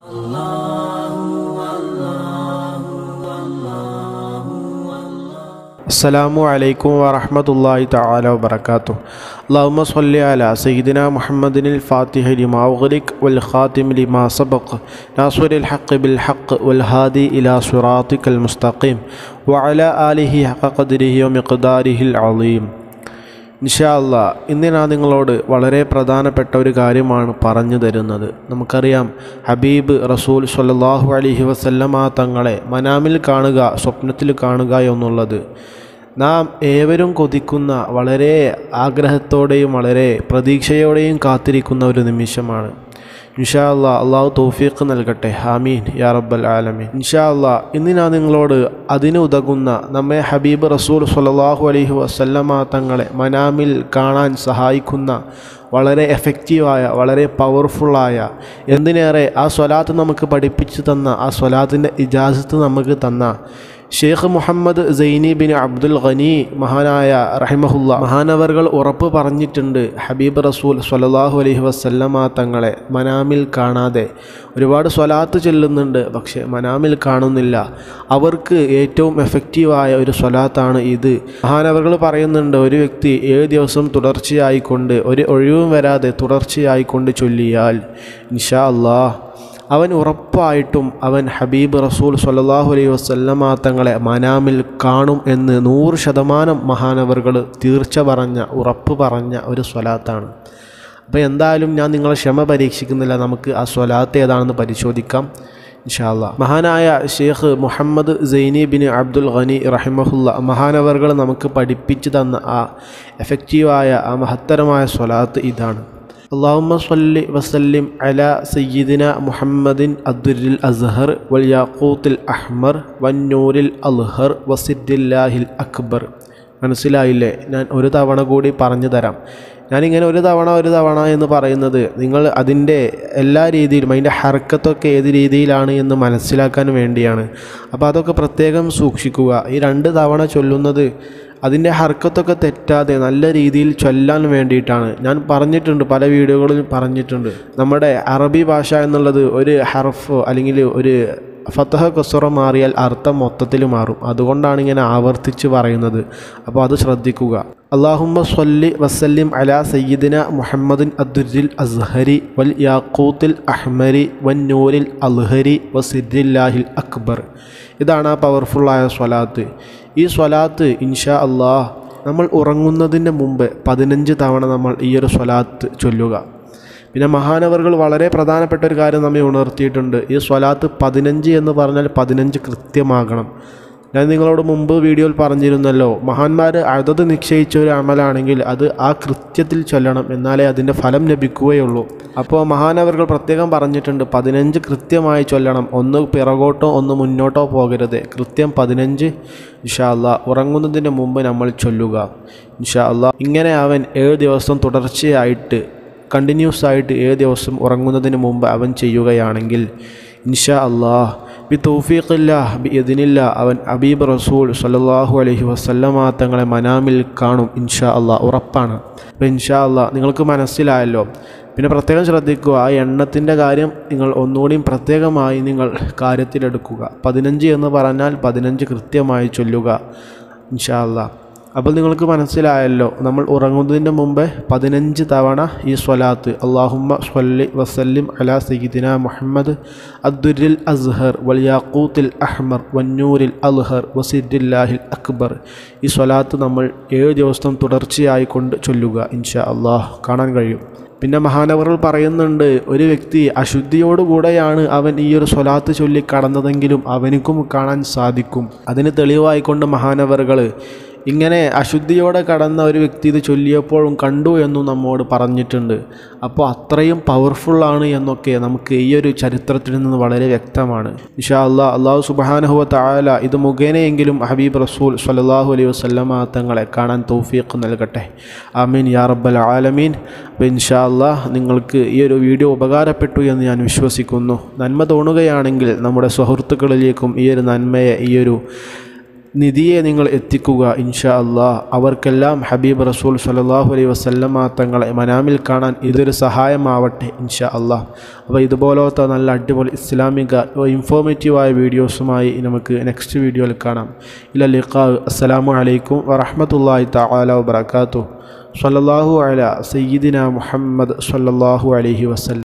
അസ്സലാമു അലൈക്കും വറഹ്മത്തുള്ളാഹി തആല വബറകാതുഹു اللهم صل على سيدنا محمد الفاتح لما أغلق والخاتم لما سبق ناصر الحق بالحق والهادي إلى صراطك المستقيم وعلى آله حق قدره ومقداره العظيم നിഷാല്ല ഇന്ന് ഞാൻ നിങ്ങളോട് വളരെ പ്രധാനപ്പെട്ട ഒരു കാര്യമാണ് പറഞ്ഞു തരുന്നത് നമുക്കറിയാം ഹബീബ് റസൂൽ സ്വല്ലല്ലാഹു അലൈഹി വസല്ലമ തങ്ങളെ മനാമിൽ കാണുക സ്വപ്നത്തിൽ കാണുക എന്നുള്ളത് നാം ഏവരും കൊതിക്കുന്ന വളരെ ആഗ്രഹത്തോടെയും വളരെ പ്രതീക്ഷയോടെയും കാത്തിരിക്കുന്ന ഒരു നിമിഷമാണ് ഇൻഷാ അല്ലാ അള്ളാഹു തൗഫീഖ് നൽകട്ടെ ഹാമീൻ യാ റബ്ബൽ ആലമീൻ ഇൻഷാ അല്ലാ ഇന്ന് ഞാൻ നിങ്ങളോട് അതിന് ഉതകുന്ന നമ്മെ ഹബീബ് റസൂൽ സ്വല്ലല്ലാഹു അലൈഹി വസല്ലമ തങ്ങളെ മനാമിൽ കാണാൻ സഹായിക്കുന്ന വളരെ എഫക്റ്റീവായ വളരെ പവർഫുള്ളായ എന്തിനേറെ ആ സ്വലാത്ത് നമുക്ക് പഠിപ്പിച്ചു തന്ന ആ സ്വലാത്തിൻ്റെ ഇജാസത്ത് നമുക്ക് തന്ന ഷെയ്ഖ് മുഹമ്മദ് സൈനി ബിൻ അബ്ദുൽ ഖനി മഹാനായ റഹിമഹുല്ല മഹാനവർകൾ ഉറപ്പ് പറഞ്ഞിട്ടുണ്ട് ഹബീബ് റസൂൽ സ്വല്ലല്ലാഹു അലൈഹി വസല്ലമ തങ്ങളെ മനാമിൽ കാണാതെ ഒരുപാട് സ്വലാത്ത് ചെല്ലുന്നുണ്ട് പക്ഷേ മനാമിൽ കാണുന്നില്ല അവർക്ക് ഏറ്റവും എഫക്റ്റീവായ ഒരു സ്വലാത്താണ് ഇത് മഹാനവർകൾ പറയുന്നുണ്ട് ഒരു വ്യക്തി ഏഴ് ദിവസം തുടർച്ചയായിക്കൊണ്ട് ഒരു ഒഴിവും വരാതെ തുടർച്ചയായിക്കൊണ്ട് ചൊല്ലിയാൽ ഇൻഷാ അള്ളാഹ് അവൻ ഉറപ്പായിട്ടും അവൻ ഹബീബ് റസൂൽ സ്വല്ലല്ലാഹു അലൈഹി വസല്ലമ തങ്ങളെ മനാമിൽ കാണും എന്ന് നൂറ് ശതമാനം മഹാനവറുകൾ തീർച്ച പറഞ്ഞ ഉറപ്പ് പറഞ്ഞ ഒരു സ്വലാത്താണ് അപ്പോൾ എന്തായാലും ഞാൻ നിങ്ങളെ ക്ഷമ പരീക്ഷിക്കുന്നില്ല നമുക്ക് ആ സ്വലാത്ത് ഏതാണെന്ന് പരിശോധിക്കാം ഇൻഷാല്ല മഹാനായ ഷെയ്ഖ് മുഹമ്മദ് സൈനി ബിൻ അബ്ദുൽ ഖനി റഹിമഹുല്ല മഹാനവറുകൾ നമുക്ക് പഠിപ്പിച്ചു തന്ന ആ എഫക്റ്റീവായ ആ മഹത്തരമായ സ്വലാത്ത് ഇതാണ് اللهم صل وسلم على سيدنا محمد الدر الأزهر والياقوت الأحمر والنور الأظهر وسد الله الأكبر മനസ്സിലായില്ലേ ഞാൻ ഒരു തവണ കൂടി പറഞ്ഞു തരാം ഞാനിങ്ങനെ ഒരു തവണ ഒരു തവണ എന്ന് പറയുന്നത് നിങ്ങൾ അതിൻ്റെ എല്ലാ രീതിയിലും അതിൻ്റെ ഹർക്കത്തൊക്കെ ഏത് രീതിയിലാണ് എന്ന് മനസ്സിലാക്കാൻ വേണ്ടിയാണ് അപ്പോൾ അതൊക്കെ പ്രത്യേകം സൂക്ഷിക്കുക ഈ രണ്ട് തവണ ചൊല്ലുന്നത് അതിൻ്റെ ഹർക്കത്തൊക്കെ തെറ്റാതെ നല്ല രീതിയിൽ ചൊല്ലാൻ വേണ്ടിയിട്ടാണ് ഞാൻ പറഞ്ഞിട്ടുണ്ട് പല വീഡിയോകളിലും പറഞ്ഞിട്ടുണ്ട് നമ്മുടെ അറബി ഭാഷ എന്നുള്ളത് ഒരു ഹർഫ് അല്ലെങ്കിൽ ഒരു ഫത്തഹ കസുറ മാറിയാൽ അർത്ഥം മൊത്തത്തിൽ മാറും അതുകൊണ്ടാണ് ഇങ്ങനെ ആവർത്തിച്ച് പറയുന്നത് അപ്പോൾ അത് ശ്രദ്ധിക്കുക അള്ളാഹുമ്മ സ്വല്ലി വസല്ലിം അലാ സയ്യിദിന മുഹമ്മദിൻ അദ്ദുരിൽ അസ്ഹരി വൽ യാക്കൂത്തിൽ അഹ്മരി വൻ നൂരിൽ അൽഹരി വസിദ്ദില്ലാഹിൽ അക്ബർ ഇതാണ് ആ പവർഫുള്ളായ സ്വലാത്ത് ഈ സ്വലാത്ത് ഇൻഷാ അള്ളാഹ് നമ്മൾ ഉറങ്ങുന്നതിൻ്റെ മുമ്പ് പതിനഞ്ച് തവണ നമ്മൾ ഈ ഒരു സ്വലാത്ത് ചൊല്ലുക പിന്നെ മഹാനവറുകൾ വളരെ പ്രധാനപ്പെട്ട ഒരു കാര്യം നമ്മെ ഉണർത്തിയിട്ടുണ്ട് ഈ സ്വലാത്ത് പതിനഞ്ച് എന്ന് പറഞ്ഞാൽ പതിനഞ്ച് കൃത്യമാകണം ഞാൻ നിങ്ങളോട് മുമ്പ് വീഡിയോയിൽ പറഞ്ഞിരുന്നല്ലോ മഹാന്മാർ അതത് നിശ്ചയിച്ച ഒരു അമലാണെങ്കിൽ അത് ആ കൃത്യത്തിൽ ചൊല്ലണം എന്നാലേ അതിൻ്റെ ഫലം ലഭിക്കുകയുള്ളൂ അപ്പോൾ മഹാനവറുകൾ പ്രത്യേകം പറഞ്ഞിട്ടുണ്ട് പതിനഞ്ച് കൃത്യമായി ചൊല്ലണം ഒന്ന് പിറകോട്ടോ ഒന്ന് മുന്നോട്ടോ പോകരുത് കൃത്യം പതിനഞ്ച് ഇൻഷാ അല്ലാ ഉറങ്ങുന്നതിന് മുമ്പ് നമ്മൾ ചൊല്ലുക ഇൻഷാ അല്ലാ ഇങ്ങനെ അവൻ ഏഴ് ദിവസം തുടർച്ചയായിട്ട് കണ്ടിന്യൂസ് ആയിട്ട് ഏഴ് ദിവസം ഉറങ്ങുന്നതിന് മുമ്പ് അവൻ ചെയ്യുകയാണെങ്കിൽ ഇൻഷാ അള്ളാഹ് ബി തൗഫീഖില്ല ബി ഇതിനില്ല അവൻ അബീബ് റസൂൽ സല്ലല്ലാഹു അലൈഹി വസല്ലമ തങ്ങളെ മനാമിൽ കാണും ഇൻഷാ അള്ളാഹ് ഉറപ്പാണ് അപ്പോൾ ഇൻഷാ അള്ളാഹ് നിങ്ങൾക്ക് മനസ്സിലായല്ലോ പിന്നെ പ്രത്യേകം ശ്രദ്ധിക്കുക ആ എണ്ണത്തിൻ്റെ കാര്യം നിങ്ങൾ ഒന്നുകൂടിയും പ്രത്യേകമായി നിങ്ങൾ കാര്യത്തിലെടുക്കുക പതിനഞ്ച് എന്ന് പറഞ്ഞാൽ പതിനഞ്ച് കൃത്യമായി ചൊല്ലുക ഇൻഷാ അള്ളാഹ് അപ്പോൾ നിങ്ങൾക്ക് മനസ്സിലായല്ലോ നമ്മൾ ഉറങ്ങുന്നതിന് മുമ്പ് പതിനഞ്ച് തവണ ഈ സ്വലാത്ത് അള്ളാഹുമ്മ സ്വല്ലി വസല്ലിം അലാ സയ്യിദിന മുഹമ്മദ് അദ്ദുരിൽ അസ്ഹർ വൽ യാക്കൂത്തിൽ അഹ്മർ വന്നൂരിൽ അൽഹർ വസിദ്ദില്ലാഹിൽ അക്ബർ ഈ സ്വലാത്ത് നമ്മൾ ഏഴ് ദിവസം തുടർച്ചയായി കൊണ്ട് ചൊല്ലുക ഇൻഷാ അള്ളാഹ് കാണാൻ കഴിയും പിന്നെ മഹാനവറുകൾ പറയുന്നുണ്ട് ഒരു വ്യക്തി അശുദ്ധിയോടുകൂടെയാണ് അവൻ ഈ ഒരു സ്വലാത്ത് ചൊല്ലി കടന്നതെങ്കിലും അവനിക്കും കാണാൻ സാധിക്കും അതിന് തെളിവായിക്കൊണ്ട് മഹാനവറുകൾ ഇങ്ങനെ അശുദ്ധിയോടെ കടന്ന ഒരു വ്യക്തി ഇത് ചൊല്ലിയപ്പോഴും കണ്ടു എന്നും നമ്മോട് പറഞ്ഞിട്ടുണ്ട് അപ്പോൾ അത്രയും പവർഫുള്ളാണ് എന്നൊക്കെ നമുക്ക് ഈ ഒരു ചരിത്രത്തിൽ നിന്ന് വളരെ വ്യക്തമാണ് ഇഷാ അള്ളാഹ് അള്ളാഹു സുബാനഹുവ താല ഇത് മുഖേനയെങ്കിലും ഹബീബ് റസൂൽ സല്ലാഹു അലൈഹി വസ്ലമ തങ്ങളെ കാണാൻ തൗഫീഖ് നൽകട്ടെ ആമീൻ യാ റബ്ബൽ ആലമീൻ അപ്പോൾ ഇൻഷാ അള്ളാഹ് നിങ്ങൾക്ക് ഈ ഒരു വീഡിയോ ഉപകാരപ്പെട്ടു എന്ന് ഞാൻ വിശ്വസിക്കുന്നു നന്മ തോന്നുകയാണെങ്കിൽ നമ്മുടെ സുഹൃത്തുക്കളിലേക്കും ഈ ഒരു നന്മയെ ഈ ഒരു നിധിയെ നിങ്ങൾ എത്തിക്കുക ഇൻഷാ അള്ളാ അവർക്കെല്ലാം ഹബീബ് റസൂൽ സലാഹു അലൈഹി വസല്ലമ തങ്ങളെ മനാമിൽ കാണാൻ ഇതൊരു സഹായമാവട്ടെ ഇൻഷാ അള്ളാ അപ്പോൾ ഇതുപോലത്തെ നല്ല അടിപൊളി ഇസ്ലാമിക ഇൻഫോർമേറ്റീവായ വീഡിയോസുമായി നമുക്ക് നെക്സ്റ്റ് വീഡിയോയിൽ കാണാം ഇല്ല ലിഖാ അസ്സലാമു അലൈക്കും വറഹമത്തല്ലാഹി തആല വബറകാതുഹു സ്വല്ലല്ലാഹു അല സയ്യിദിന മുഹമ്മദ് സ്വല്ലല്ലാഹു അലൈഹി വസല്ലം